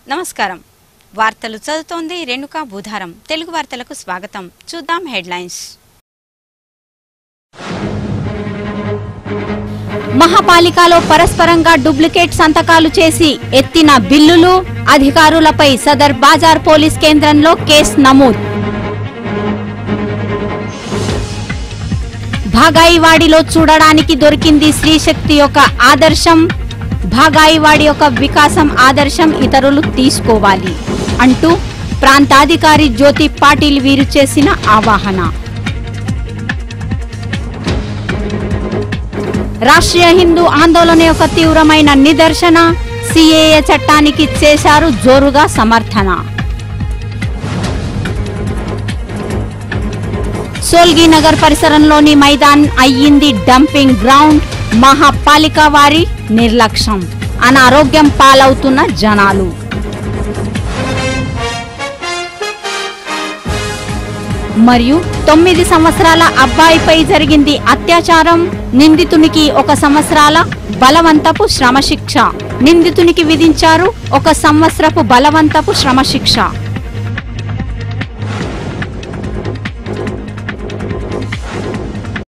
నమస్కారం వార్తలు చదువుతోంది రేణుకా బుధారం తెలుగు వార్తలకు స్వాగతం చూద్దాం హెడ్లైన్స్ మహాపాలికలో పరస్పరంగా డూప్లికేట్ సంతకాలు చేసి ఎత్తిన బిల్లులు అధికారులపై సదర్ బాజార్ పోలీస్ కేంద్రంలో కేసు నమోదు భాగాయివాడిలో చూడడానికి దొరికింది స్త్రీశక్తి యొక్క ఆదర్శం భాగాయివాడి యొక్క వికాసం ఆదర్శం ఇతరులు తీసుకోవాలి అంటూ ప్రాంతాధికారి జ్యోతి పాటిల్ వీరు చేసిన ఆవాహన రాష్ట్రీయ హిందూ ఆందోళన యొక్క తీవ్రమైన నిదర్శన సిఏఏ చట్టానికి చేశారు జోరుగా సమర్థన సోల్గి నగర్ పరిసరంలోని మైదాన్ అయ్యింది డంపింగ్ గ్రౌండ్ మహాపాలిక వారి నిర్లక్ష్యం అనారోగ్యం పాలవుతున్న జనాలు మరియు తొమ్మిది సంవత్సరాల అబ్బాయిపై జరిగింది అత్యాచారం నిందితునికి ఒక సంవత్సరాల బలవంతపు శ్రమశిక్ష నిందితునికి విధించారు ఒక సంవత్సరపు బలవంతపు శ్రమశిక్ష